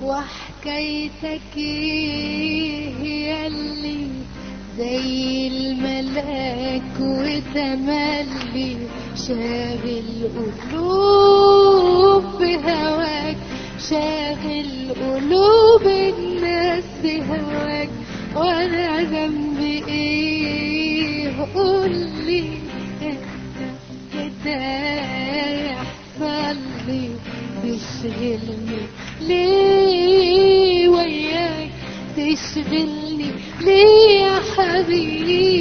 وحكايتك ايه هي اللي زي الملاك وتملي شاغل قلوب بهواك شاغل قلوب الناس بهواك وانا ذنبي ايه قولي كده يحصل لي تشغلني ليه وياك تشغلني ليه يا حبيبي